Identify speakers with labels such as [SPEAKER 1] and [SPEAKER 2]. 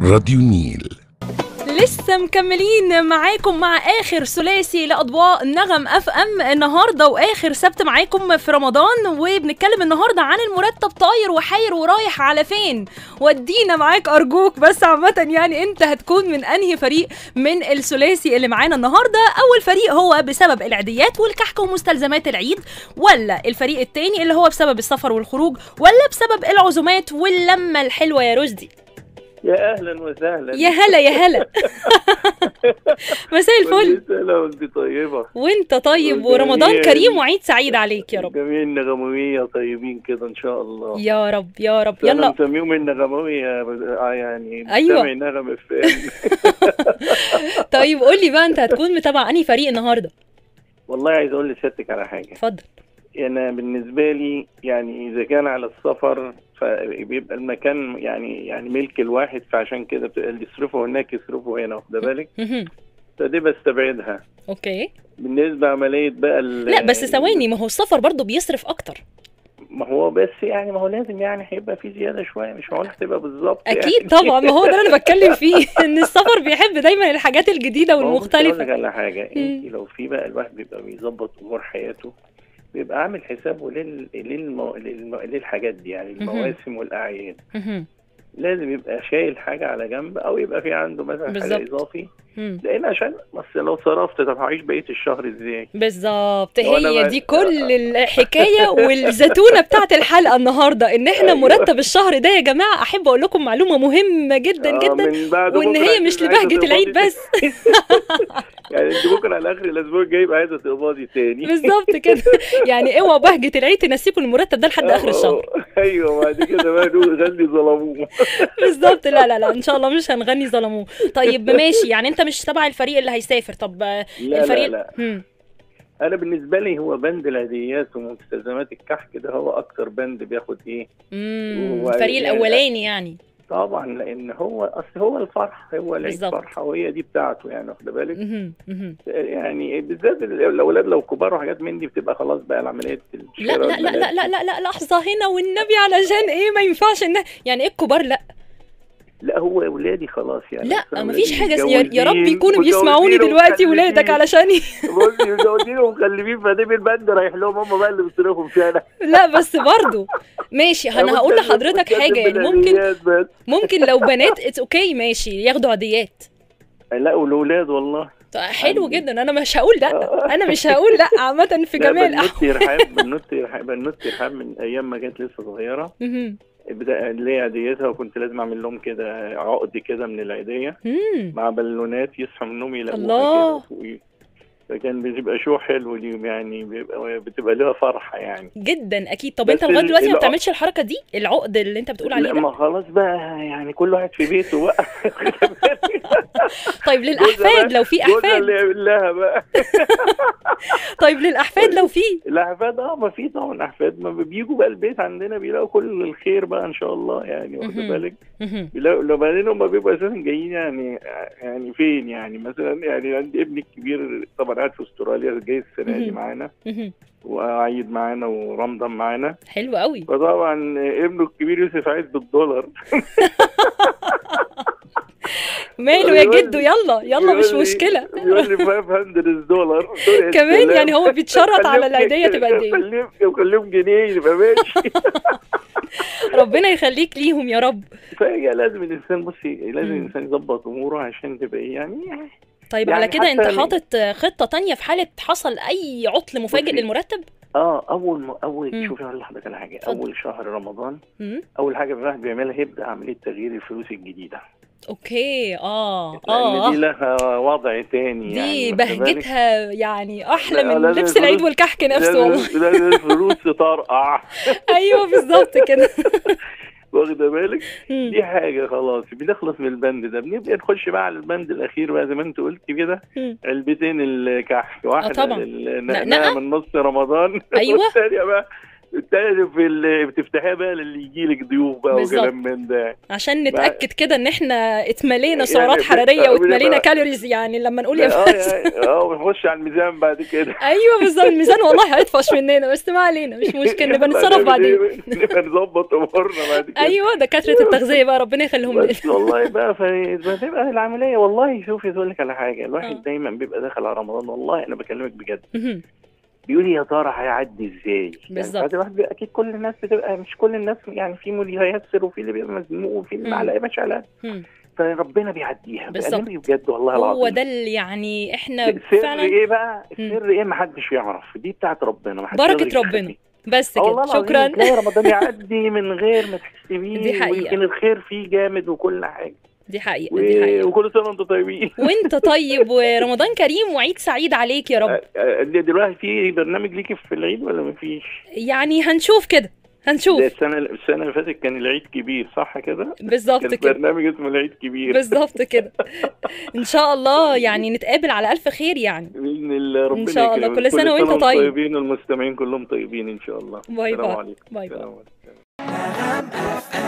[SPEAKER 1] راديو النيل
[SPEAKER 2] لسه مكملين معاكم مع اخر ثلاثي لاضواء نغم اف ام النهارده واخر سبت معاكم في رمضان وبنتكلم النهارده عن المرتب طاير وحاير ورايح على فين ودينا معاك ارجوك بس عامه يعني انت هتكون من انهي فريق من الثلاثي اللي معانا النهارده اول فريق هو بسبب العيديات والكحك ومستلزمات العيد ولا الفريق التاني اللي هو بسبب السفر والخروج ولا بسبب العزومات واللمه الحلوه يا رشدي
[SPEAKER 3] يا اهلا وسهلا
[SPEAKER 2] يا هلا يا هلا مساء الفل
[SPEAKER 3] كل سنه وانت طيبه
[SPEAKER 2] وانت طيب
[SPEAKER 3] وجميل.
[SPEAKER 2] ورمضان كريم وعيد سعيد عليك يا رب
[SPEAKER 3] جميع النغموية طيبين كده ان شاء الله
[SPEAKER 2] يا رب يا رب
[SPEAKER 3] انا
[SPEAKER 2] يلا
[SPEAKER 3] مسميهم النغموية آه يعني
[SPEAKER 2] أيوة.
[SPEAKER 3] مستمعي نغم اف ام
[SPEAKER 2] طيب قول لي بقى انت هتكون متابع انهي فريق النهارده
[SPEAKER 3] والله عايز اقول لسيادتك على حاجه
[SPEAKER 2] اتفضل
[SPEAKER 3] انا بالنسبه لي يعني اذا كان على السفر فبيبقى المكان يعني يعني ملك الواحد فعشان كده بتبقى اللي يصرفه هناك يصرفه هنا واخده بالك
[SPEAKER 2] مهم.
[SPEAKER 3] فدي بستبعدها
[SPEAKER 2] اوكي
[SPEAKER 3] بالنسبه عمليه بقى ال-
[SPEAKER 2] لا بس ثواني ما هو السفر برضه بيصرف اكتر
[SPEAKER 3] ما هو بس يعني ما هو لازم يعني هيبقى في زياده شويه مش معقول هتبقى بالظبط
[SPEAKER 2] اكيد
[SPEAKER 3] يعني.
[SPEAKER 2] طبعا ما هو ده اللي انا بتكلم فيه ان السفر بيحب دايما الحاجات الجديده
[SPEAKER 3] ما هو بص أقول لك
[SPEAKER 2] والمختلفه
[SPEAKER 3] على حاجه
[SPEAKER 2] مم.
[SPEAKER 3] انت لو في بقى الواحد بيبقى بيظبط امور حياته بيبقى عامل حسابه لل... للمو... للم... للحاجات دي يعني
[SPEAKER 2] مهم.
[SPEAKER 3] المواسم والاعياد
[SPEAKER 2] مهم.
[SPEAKER 3] لازم يبقى شايل حاجه على جنب او يبقى في عنده مثلا حاجه
[SPEAKER 2] بالظبط.
[SPEAKER 3] اضافي
[SPEAKER 2] مم.
[SPEAKER 3] لان عشان بس لو صرفت طب هعيش بقيه الشهر ازاي
[SPEAKER 2] بالظبط
[SPEAKER 3] وأنا
[SPEAKER 2] هي
[SPEAKER 3] بقى-
[SPEAKER 2] دي كل الحكايه والزتونه بتاعت الحلقه النهارده ان احنا
[SPEAKER 3] أيوة.
[SPEAKER 2] مرتب الشهر ده يا جماعه احب اقول لكم معلومه مهمه جدا
[SPEAKER 3] آه،
[SPEAKER 2] جدا
[SPEAKER 3] من بعد
[SPEAKER 2] وان
[SPEAKER 3] بكرة
[SPEAKER 2] هي
[SPEAKER 3] أنت
[SPEAKER 2] مش
[SPEAKER 3] عايزة
[SPEAKER 2] لبهجه العيد
[SPEAKER 3] تقبضي
[SPEAKER 2] بس
[SPEAKER 3] يعني انت بكره على اخر الاسبوع الجاي يبقى عايزه تقبضي تاني
[SPEAKER 2] بالظبط كده يعني اوعوا بهجه العيد تنسيكم المرتب ده لحد اخر الشهر
[SPEAKER 3] آه، ايوه بعد كده بقى نقول غني ظلموه
[SPEAKER 2] بالظبط لا لا لا ان شاء الله مش هنغني ظلموه طيب ماشي يعني انت مش تبع الفريق اللي هيسافر طب آه،
[SPEAKER 3] لا
[SPEAKER 2] الفريق
[SPEAKER 3] لا لا
[SPEAKER 2] هم.
[SPEAKER 3] انا بالنسبه لي هو بند العيديات ومستلزمات الكحك ده هو اكتر بند بياخد ايه
[SPEAKER 2] مم.
[SPEAKER 3] هو
[SPEAKER 2] الفريق
[SPEAKER 3] يعني-
[SPEAKER 2] الاولاني يعني
[SPEAKER 3] طبعا لان هو اصل هو الفرح هو العيد
[SPEAKER 2] بالظبط.
[SPEAKER 3] فرحه وهي دي بتاعته يعني واخد بالك
[SPEAKER 2] مهم. مهم.
[SPEAKER 3] يعني بالذات الاولاد لو كبار وحاجات من دي بتبقى خلاص بقى العمليه
[SPEAKER 2] لا لا لا لا لا لا لا لحظه هنا والنبي علشان ايه ما ينفعش ان يعني ايه الكبار لا
[SPEAKER 3] لا هو اولادي خلاص يعني
[SPEAKER 2] لا
[SPEAKER 3] أصل
[SPEAKER 2] ما فيش
[SPEAKER 3] أولادي
[SPEAKER 2] حاجه يا, يا رب
[SPEAKER 3] متجوزين-
[SPEAKER 2] يكونوا بيسمعوني
[SPEAKER 3] متجوزين
[SPEAKER 2] دلوقتي ولادك
[SPEAKER 3] ومخلفين.
[SPEAKER 2] علشان
[SPEAKER 3] بصي متجوزين ومخلفين فدي بالبند رايح لهم هم بقى اللي بيصرفوا مش انا
[SPEAKER 2] لا بس برضو ماشي انا هقول لحضرتك حاجه يعني ممكن
[SPEAKER 3] بس.
[SPEAKER 2] ممكن لو بنات اتس اوكي ماشي ياخدوا عاديات
[SPEAKER 3] لا والاولاد والله
[SPEAKER 2] طيب حلو جدا انا مش هقول لا انا مش هقول لا عامه في
[SPEAKER 3] لا،
[SPEAKER 2] جميع
[SPEAKER 3] بنوتي
[SPEAKER 2] الاحوال
[SPEAKER 3] رحاب بنوتي رحاب بنوتي رحاب من ايام ما كانت لسه صغيره
[SPEAKER 2] مهم.
[SPEAKER 3] بدا اللي هي عيديتها وكنت لازم اعمل لهم كده عقد كده من العيديه
[SPEAKER 2] مم.
[SPEAKER 3] مع بالونات يصحوا من النوم يلاقوها
[SPEAKER 2] الله.
[SPEAKER 3] كده فوقيه. فكان بيبقى شو حلو اليوم يعني بيبقى بتبقى لها فرحه يعني
[SPEAKER 2] جدا اكيد طب
[SPEAKER 3] بس
[SPEAKER 2] انت لغايه
[SPEAKER 3] ال-
[SPEAKER 2] دلوقتي ما
[SPEAKER 3] الع-
[SPEAKER 2] بتعملش الحركه دي العقد اللي انت بتقول عليه
[SPEAKER 3] لا
[SPEAKER 2] ده
[SPEAKER 3] ما خلاص بقى يعني كل واحد في بيته بقى
[SPEAKER 2] طيب للاحفاد لو في
[SPEAKER 3] جوزها
[SPEAKER 2] احفاد
[SPEAKER 3] اللي يعمل لها بقى
[SPEAKER 2] طيب للاحفاد لو في
[SPEAKER 3] الاحفاد اه ما في طبعا احفاد ما بيجوا بقى البيت عندنا بيلاقوا كل الخير بقى ان شااء الله يعني واخد
[SPEAKER 2] مهم.
[SPEAKER 3] بالك
[SPEAKER 2] مهم.
[SPEAKER 3] بيلاقوا لو بعدين هم بيبقوا اساسا جايين يعني يعني فين يعني مثلا يعني عندي ابني الكبير طبعا قاعد في استراليا جاي السنه دي
[SPEAKER 2] مهم.
[SPEAKER 3] معانا
[SPEAKER 2] مهم.
[SPEAKER 3] وعيد معانا ورمضان معانا
[SPEAKER 2] حلو قوي
[SPEAKER 3] فطبعا ابنه الكبير يوسف عايز بالدولار
[SPEAKER 2] ماله يا
[SPEAKER 3] بيقول لي-
[SPEAKER 2] جدو يلا يلا مش مشكله
[SPEAKER 3] بيقول لي 500 دولار
[SPEAKER 2] كمان يعني هو بيتشرط على العيديه تبقى قد ايه
[SPEAKER 3] خليهم خليهم جنيه يبقى ماشي
[SPEAKER 2] ربنا يخليك ليهم يا رب
[SPEAKER 3] فهي لازم الانسان بصي لازم
[SPEAKER 2] مم.
[SPEAKER 3] الانسان يظبط اموره عشان تبقى ايه يعني
[SPEAKER 2] طيب
[SPEAKER 3] يعني
[SPEAKER 2] على كده انت
[SPEAKER 3] حتى-
[SPEAKER 2] حاطط خطه تانية في حاله حصل اي عطل مفاجئ
[SPEAKER 3] بصي.
[SPEAKER 2] للمرتب
[SPEAKER 3] اه اول ما اول
[SPEAKER 2] مم.
[SPEAKER 3] شوفي اقول لحضرتك على حاجه
[SPEAKER 2] اتفضل.
[SPEAKER 3] اول شهر رمضان
[SPEAKER 2] مم.
[SPEAKER 3] اول حاجه الواحد بيعملها يبدا عمليه تغيير الفلوس الجديده
[SPEAKER 2] اوكي اه
[SPEAKER 3] لان دي
[SPEAKER 2] اه
[SPEAKER 3] لها وضع تاني
[SPEAKER 2] دي
[SPEAKER 3] يعني واخد بالك؟
[SPEAKER 2] بهجتها يعني احلى
[SPEAKER 3] لا،
[SPEAKER 2] من
[SPEAKER 3] لازم
[SPEAKER 2] لبس العيد
[SPEAKER 3] الفلوس-
[SPEAKER 2] والكحك نفسه والله
[SPEAKER 3] لازم لازم الفلوس تطرقع
[SPEAKER 2] ايوه بالظبط كده
[SPEAKER 3] واخده بالك
[SPEAKER 2] مم.
[SPEAKER 3] دي حاجه خلاص بنخلص من البند ده بنبدا نخش بقى على البند الاخير بقى زي ما انت قلت كده
[SPEAKER 2] مم.
[SPEAKER 3] علبتين الكحك واحده
[SPEAKER 2] طبعا.
[SPEAKER 3] لل-
[SPEAKER 2] نقنقة؟
[SPEAKER 3] نقنقة من نص رمضان
[SPEAKER 2] أيوة.
[SPEAKER 3] والثانيه بقى التاني في ال- بتفتحيها بقى للي يجي لك ضيوف بقى
[SPEAKER 2] بالظبط.
[SPEAKER 3] وكلام من ده
[SPEAKER 2] عشان نتاكد كده ان احنا اتملينا
[SPEAKER 3] يعني
[SPEAKER 2] سعرات
[SPEAKER 3] في-
[SPEAKER 2] حراريه
[SPEAKER 3] بنبقى-
[SPEAKER 2] واتملينا كالوريز يعني لما نقول يا
[SPEAKER 3] اه
[SPEAKER 2] بس
[SPEAKER 3] يعني- اه ونخش على الميزان بعد كده
[SPEAKER 2] ايوه بالظبط الميزان والله هيطفش مننا بس ما علينا مش مشكله نبقى نتصرف بعدين
[SPEAKER 3] نبقى نظبط امورنا بعد كده
[SPEAKER 2] ايوه دكاتره التغذيه بقى ربنا يخليهم لنا
[SPEAKER 3] بس والله بقى فتبقى العمليه والله شوفي اقول لك على حاجه الواحد
[SPEAKER 2] آه.
[SPEAKER 3] دايما بيبقى داخل على رمضان والله انا بكلمك بجد
[SPEAKER 2] مهم.
[SPEAKER 3] بيقول يا ترى هيعدي ازاي
[SPEAKER 2] بالظبط.
[SPEAKER 3] يعني بعد الواحد بيبقى اكيد كل الناس بتبقى مش كل الناس يعني في اللي هيسر وفي اللي بيبقى مزنوق وفي اللي
[SPEAKER 2] مم.
[SPEAKER 3] على ماشي على
[SPEAKER 2] مم.
[SPEAKER 3] فربنا بيعديها
[SPEAKER 2] بالظبط.
[SPEAKER 3] بكلمك بجد والله العظيم
[SPEAKER 2] هو ده اللي يعني احنا
[SPEAKER 3] السر
[SPEAKER 2] فعلا
[SPEAKER 3] ايه بقى
[SPEAKER 2] مم.
[SPEAKER 3] السر ايه محدش يعرف دي بتاعت ربنا محدش
[SPEAKER 2] بركة
[SPEAKER 3] يقدر
[SPEAKER 2] ربنا.
[SPEAKER 3] يخبي.
[SPEAKER 2] بس
[SPEAKER 3] اه والله
[SPEAKER 2] كده
[SPEAKER 3] العظيم
[SPEAKER 2] شكرا
[SPEAKER 3] تلاقي رمضان يعدي من غير ما تحسي بيه
[SPEAKER 2] دي حقيقة.
[SPEAKER 3] ويمكن الخير فيه جامد وكل حاجه
[SPEAKER 2] دي حقيقه
[SPEAKER 3] و...
[SPEAKER 2] دي حقيقه
[SPEAKER 3] وكل سنه وانتم طيبين
[SPEAKER 2] وانت طيب ورمضان كريم وعيد سعيد عليك يا رب
[SPEAKER 3] أ- أ- دلوقتي في برنامج ليكي في العيد ولا مفيش؟
[SPEAKER 2] يعني هنشوف كده
[SPEAKER 3] ده
[SPEAKER 2] هنشوف
[SPEAKER 3] السنه السنه اللي فاتت كان العيد كبير صح كده؟
[SPEAKER 2] بالظبط
[SPEAKER 3] كان
[SPEAKER 2] كده
[SPEAKER 3] برنامج اسمه العيد كبير
[SPEAKER 2] بالظبط كده ان شاء الله يعني نتقابل على الف خير يعني
[SPEAKER 3] باذن الله ربنا
[SPEAKER 2] إن شاء الله.
[SPEAKER 3] يكرمك.
[SPEAKER 2] كل سنة وأنت
[SPEAKER 3] وأنتم
[SPEAKER 2] طيب.
[SPEAKER 3] طيبين والمستمعين كلهم طيبين ان شاء الله
[SPEAKER 2] باي
[SPEAKER 3] السلام
[SPEAKER 2] باي
[SPEAKER 3] عليكم
[SPEAKER 2] باي باي
[SPEAKER 3] السلام عليكم